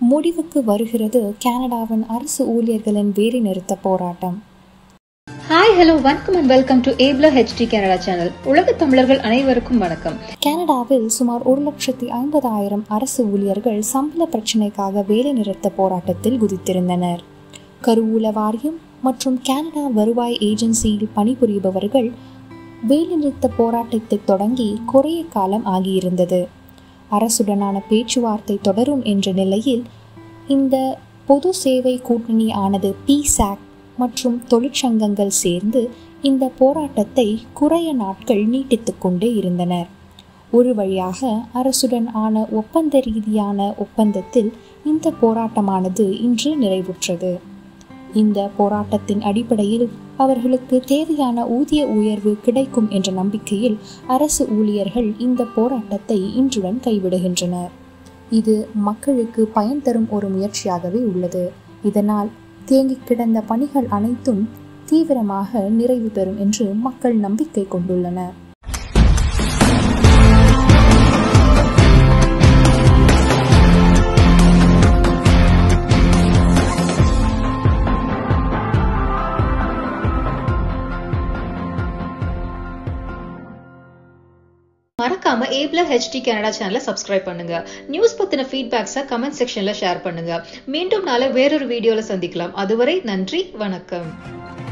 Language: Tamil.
முடிவுக்கு வருகிறது கனடாவின் அரசு ஊழியர்களின் வேலைநிறுத்த போராட்டம் ஹாய் ஹலோ வணக்கம் and welcome to Apple HD Canada channel உலக தமிழர்கள் அனைவருக்கும் வணக்கம் கனடாவில் சுமார் ஒரு லட்சத்தி ஐம்பதாயிரம் அரசு ஊழியர்கள் சம்பள பிரச்சினைக்காக வேலைநிறுத்த போராட்டத்தில் குதித்திருந்தனர் கருவூல வாரியம் மற்றும் கனடா வருவாய் ஏஜென்சியில் பணிபுரிபவர்கள் வேலைநிறுத்த போராட்டத்தை தொடங்கி குறைய காலம் ஆகியிருந்தது அரசுடனான பேச்சுவார்த்தை தொடரும் என்ற நிலையில் இந்த பொது சேவை கூட்டணி ஆனது பிசாக் மற்றும் தொழிற்சங்கங்கள் சேர்ந்து இந்த போராட்டத்தை குறைய நாட்கள் நீட்டித்து கொண்டே இருந்தனர் ஒரு வழியாக அரசுடன் ஆன ஒப்பந்த ரீதியான ஒப்பந்தத்தில் இந்த போராட்டமானது இன்று நிறைவுற்றது இந்த போராட்டத்தின் அடிப்படையில் அவர்களுக்கு தேவையான ஊதிய உயர்வு கிடைக்கும் என்ற நம்பிக்கையில் அரசு ஊழியர்கள் இந்த போராட்டத்தை இன்றுடன் கைவிடுகின்றனர் இது மக்களுக்கு பயன் தரும் ஒரு முயற்சியாகவே உள்ளது இதனால் தேங்கி கிடந்த பணிகள் அனைத்தும் தீவிரமாக நிறைவு பெறும் என்று மக்கள் நம்பிக்கை கொண்டுள்ளனர் மறக்காம ஏப்ல ஹெச்டி கனடா சேனலை சப்ஸ்கிரைப் பண்ணுங்க நியூஸ் பத்தின ஃபீட்பேக்ஸை கமெண்ட் செக்ஷன்ல ஷேர் பண்ணுங்க மீண்டும் நாளை வேறொரு வீடியோல சந்திக்கலாம் அதுவரை நன்றி வணக்கம்